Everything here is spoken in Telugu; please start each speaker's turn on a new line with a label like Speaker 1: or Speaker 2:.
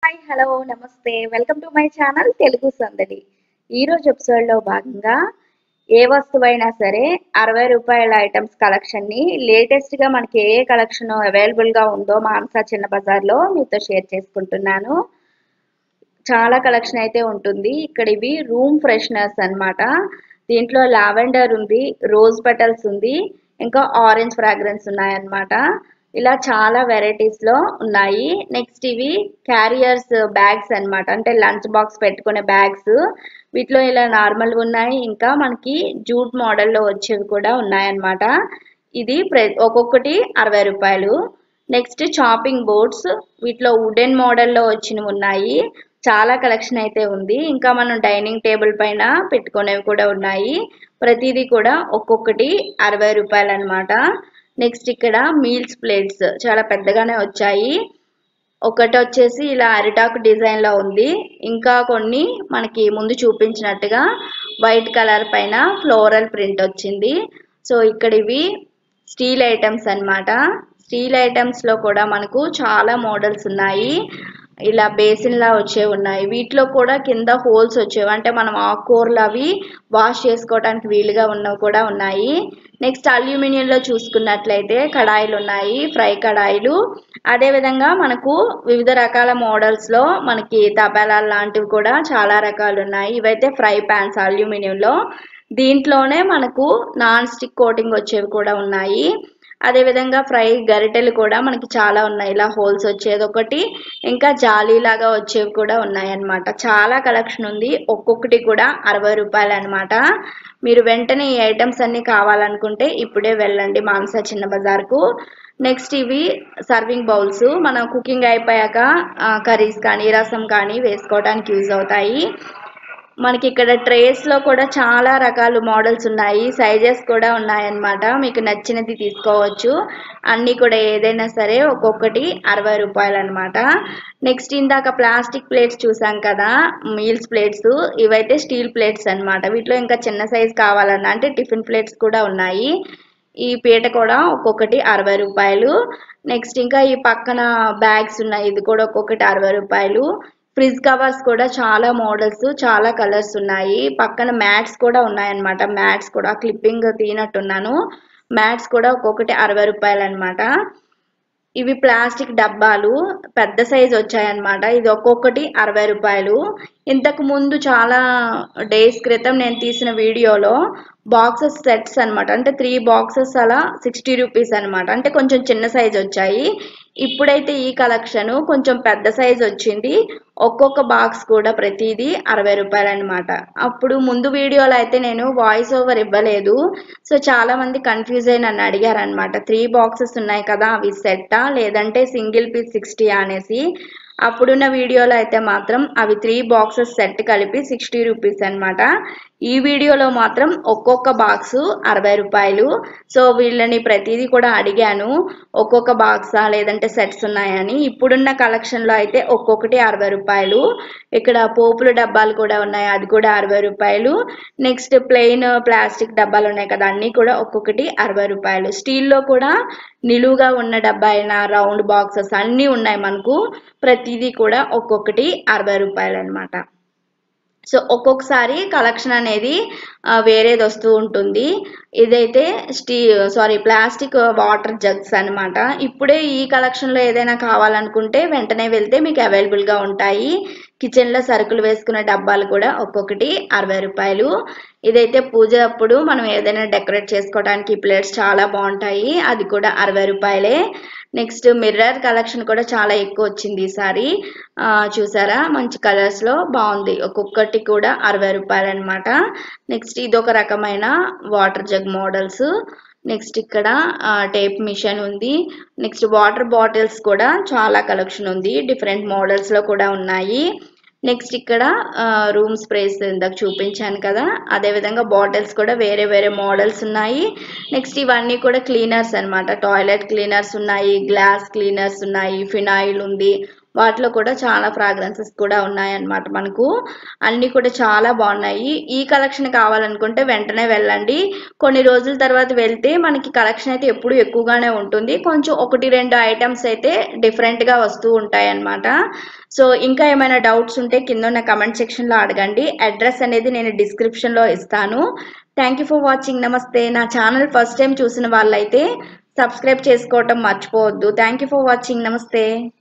Speaker 1: హాయ్ హలో నమస్తే welcome to my channel Telugu Sandadi ఈరోజు ఎపిసోడ్లో భాగంగా ఏ వస్తువైనా సరే అరవై రూపాయల ఐటమ్స్ కలెక్షన్ని లేటెస్ట్గా మనకి ఏ కలెక్షన్ అవైలబుల్గా ఉందో మానసా చిన్న బజార్లో మీతో షేర్ చేసుకుంటున్నాను చాలా కలెక్షన్ అయితే ఉంటుంది ఇక్కడ ఇవి రూమ్ ఫ్రెషనర్స్ అన్నమాట దీంట్లో లావెండర్ ఉంది రోజ్ పెటల్స్ ఉంది ఇంకా ఆరెంజ్ ఫ్రాగ్రెన్స్ ఉన్నాయన్నమాట ఇలా చాలా వెరైటీస్ లో ఉన్నాయి నెక్స్ట్ ఇవి క్యారియర్స్ బ్యాగ్స్ అన్నమాట అంటే లంచ్ బాక్స్ పెట్టుకునే బ్యాగ్స్ వీటిలో ఇలా నార్మల్ ఉన్నాయి ఇంకా మనకి జూట్ మోడల్లో వచ్చేవి కూడా ఉన్నాయన్నమాట ఇది ప్ర- ఒక్కొక్కటి అరవై రూపాయలు నెక్స్ట్ చాపింగ్ బోర్డ్స్ వీటిలో వుడెన్ మోడల్లో వచ్చినవి ఉన్నాయి చాలా కలెక్షన్ అయితే ఉంది ఇంకా మనం డైనింగ్ టేబుల్ పైన పెట్టుకునేవి కూడా ఉన్నాయి ప్రతిదీ కూడా ఒక్కొక్కటి అరవై రూపాయలు అనమాట నెక్స్ట్ ఇక్కడ మీల్స్ ప్లేట్స్ చాలా పెద్దగానే వచ్చాయి ఒకటి వచ్చేసి ఇలా అరిటాకు డిజైన్ లో ఉంది ఇంకా కొన్ని మనకి ముందు చూపించినట్టుగా వైట్ కలర్ పైన ఫ్లోరల్ ప్రింట్ వచ్చింది సో ఇక్కడ ఇవి స్టీల్ ఐటమ్స్ అన్నమాట స్టీల్ ఐటమ్స్ లో కూడా మనకు చాలా మోడల్స్ ఉన్నాయి ఇలా బేసిన్ లా వచ్చేవి ఉన్నాయి వీటిలో కూడా కింద హోల్స్ వచ్చేవి అంటే మనం ఆకుకూరలు అవి వాష్ చేసుకోవడానికి వీలుగా ఉన్నవి కూడా ఉన్నాయి నెక్స్ట్ అల్యూమినియం లో చూసుకున్నట్లయితే కడాయిలు ఉన్నాయి ఫ్రై కడాయిలు అదే విధంగా మనకు వివిధ రకాల మోడల్స్ లో మనకి తపాలాలు లాంటివి కూడా చాలా రకాలు ఉన్నాయి ఇవైతే ఫ్రై ప్యాన్స్ అల్యూమినియం లో దీంట్లోనే మనకు నాన్ స్టిక్ కోటింగ్ వచ్చేవి కూడా ఉన్నాయి అదే విధంగా ఫ్రై గరిటెలు కూడా మనకి చాలా ఉన్నాయి ఇలా హోల్స్ వచ్చేది ఒకటి ఇంకా జాలీ లాగా వచ్చేవి కూడా ఉన్నాయి అన్నమాట చాలా కలెక్షన్ ఉంది ఒక్కొక్కటి కూడా అరవై రూపాయలు అనమాట మీరు వెంటనే ఈ ఐటమ్స్ అన్ని కావాలనుకుంటే ఇప్పుడే వెళ్ళండి మానస చిన్న బజార్కు నెక్స్ట్ ఇవి సర్వింగ్ బౌల్స్ మనం కుకింగ్ అయిపోయాక కర్రీస్ కానీ రసం కానీ వేసుకోవడానికి యూజ్ అవుతాయి మనకి ఇక్కడ ట్రేస్ లో కూడా చాలా రకాల మోడల్స్ ఉన్నాయి సైజెస్ కూడా ఉన్నాయన్నమాట మీకు నచ్చినది తీసుకోవచ్చు అన్ని కూడా ఏదైనా సరే ఒక్కొక్కటి అరవై రూపాయలు అనమాట నెక్స్ట్ ఇందాక ప్లాస్టిక్ ప్లేట్స్ చూసాం కదా మీల్స్ ప్లేట్స్ ఇవైతే స్టీల్ ప్లేట్స్ అన్నమాట వీటిలో ఇంకా చిన్న సైజ్ కావాలన్నా అంటే టిఫిన్ ప్లేట్స్ కూడా ఉన్నాయి ఈ పీట కూడా ఒక్కొక్కటి అరవై రూపాయలు నెక్స్ట్ ఇంకా ఈ పక్కన బ్యాగ్స్ ఉన్నాయి ఇది కూడా ఒక్కొక్కటి అరవై రూపాయలు ఫ్రిడ్జ్ కవర్స్ కూడా చాలా మోడల్స్ చాలా కలర్స్ ఉన్నాయి పక్కన మ్యాట్స్ కూడా ఉన్నాయన్నమాట మ్యాట్స్ కూడా క్లిప్పింగ్ తీనట్టున్నాను మ్యాట్స్ కూడా ఒక్కొక్కటి అరవై రూపాయలు అనమాట ఇవి ప్లాస్టిక్ డబ్బాలు పెద్ద సైజ్ వచ్చాయన్నమాట ఇది ఒక్కొక్కటి అరవై రూపాయలు ఇంతకు ముందు చాలా డేస్ క్రితం నేను తీసిన వీడియోలో బాక్సెస్ సెట్స్ అన్నమాట అంటే త్రీ బాక్సెస్ అలా సిక్స్టీ రూపీస్ అన్నమాట అంటే కొంచెం చిన్న సైజ్ వచ్చాయి ఇప్పుడైతే ఈ కలెక్షన్ కొంచెం పెద్ద సైజ్ వచ్చింది ఒక్కొక్క బాక్స్ కూడా ప్రతిదీ అరవై రూపాయలు అనమాట అప్పుడు ముందు వీడియోలో అయితే నేను వాయిస్ ఓవర్ ఇవ్వలేదు సో చాలా మంది కన్ఫ్యూజ్ అయి నన్ను అడిగారు అనమాట త్రీ బాక్సెస్ ఉన్నాయి కదా అవి సెట్టా లేదంటే సింగిల్ పీస్ సిక్స్టీ అనేసి అప్పుడున్న వీడియోలో అయితే మాత్రం అవి త్రీ బాక్సెస్ సెట్ కలిపి సిక్స్టీ రూపీస్ అన్నమాట ఈ వీడియోలో మాత్రం ఒక్కొక్క బాక్స్ అరవై రూపాయలు సో వీళ్ళని ప్రతిదీ కూడా అడిగాను ఒక్కొక్క బాక్సా లేదంటే సెట్స్ ఉన్నాయని ఇప్పుడున్న కలెక్షన్లో అయితే ఒక్కొక్కటి అరవై రూపాయలు ఇక్కడ పోపుల డబ్బాలు కూడా ఉన్నాయి అది కూడా అరవై రూపాయలు నెక్స్ట్ ప్లెయిన్ ప్లాస్టిక్ డబ్బాలు ఉన్నాయి కదా అన్నీ కూడా ఒక్కొక్కటి అరవై రూపాయలు స్టీల్లో కూడా నిలువుగా ఉన్న డబ్బా అయినా రౌండ్ బాక్సెస్ అన్నీ ఉన్నాయి మనకు ప్రతిదీ కూడా ఒక్కొక్కటి అరవై రూపాయలు అనమాట సో ఒక్కొక్కసారి కలెక్షన్ అనేది ఆ, వేరేది వస్తూ ఉంటుంది ఇదైతే స్టీ సారీ ప్లాస్టిక్ వాటర్ జగ్స్ అన్నమాట ఇప్పుడే ఈ కలెక్షన్లో ఏదైనా కావాలనుకుంటే వెంటనే వెళ్తే మీకు అవైలబుల్గా ఉంటాయి కిచెన్లో సరుకులు వేసుకునే డబ్బాలు కూడా ఒక్కొక్కటి అరవై రూపాయలు ఇదైతే పూజ అప్పుడు మనం ఏదైనా డెకరేట్ చేసుకోవడానికి ప్లేట్స్ చాలా బాగుంటాయి అది కూడా అరవై రూపాయలే నెక్స్ట్ మిర్రర్ కలెక్షన్ కూడా చాలా ఎక్కువ వచ్చింది ఈసారి ఆ, చూసారా మంచి కలర్స్ లో బాగుంది ఒక్కొక్కటి కూడా అరవై రూపాయలు అనమాట నెక్స్ట్ ఇది ఒక రకమైన వాటర్ జగ్ మోడల్స్ నెక్స్ట్ ఇక్కడ టేప్ మిషన్ ఉంది నెక్స్ట్ వాటర్ బాటిల్స్ కూడా చాలా కలెక్షన్ ఉంది డిఫరెంట్ మోడల్స్ లో కూడా ఉన్నాయి నెక్స్ట్ ఇక్కడ రూమ్ స్ప్రేస్ ఇందాక చూపించాను కదా అదే విధంగా బాటిల్స్ కూడా వేరే వేరే మోడల్స్ ఉన్నాయి నెక్స్ట్ ఇవన్నీ కూడా క్లీనర్స్ అన్నమాట టాయిలెట్ క్లీనర్స్ ఉన్నాయి గ్లాస్ క్లీనర్స్ ఉన్నాయి ఫినాయిల్ ఉంది వాటిలో కూడా చాలా ఫ్రాగ్రెన్సెస్ కూడా ఉన్నాయన్నమాట మనకు అన్నీ కూడా చాలా బాగున్నాయి ఈ కలెక్షన్ కావాలనుకుంటే వెంటనే వెళ్ళండి కొన్ని రోజుల తర్వాత వెళ్తే మనకి కలెక్షన్ అయితే ఎప్పుడు ఎక్కువగానే ఉంటుంది కొంచెం ఒకటి రెండు ఐటమ్స్ అయితే డిఫరెంట్గా వస్తూ ఉంటాయి అన్నమాట సో ఇంకా ఏమైనా డౌట్స్ ఉంటే కింద ఉన్న కమెంట్ సెక్షన్లో అడగండి అడ్రస్ అనేది నేను డిస్క్రిప్షన్లో ఇస్తాను థ్యాంక్ యూ ఫర్ వాచింగ్ నమస్తే నా ఛానల్ ఫస్ట్ టైం చూసిన వాళ్ళైతే సబ్స్క్రైబ్ చేసుకోవటం మర్చిపోవద్దు థ్యాంక్ యూ ఫర్ వాచింగ్ నమస్తే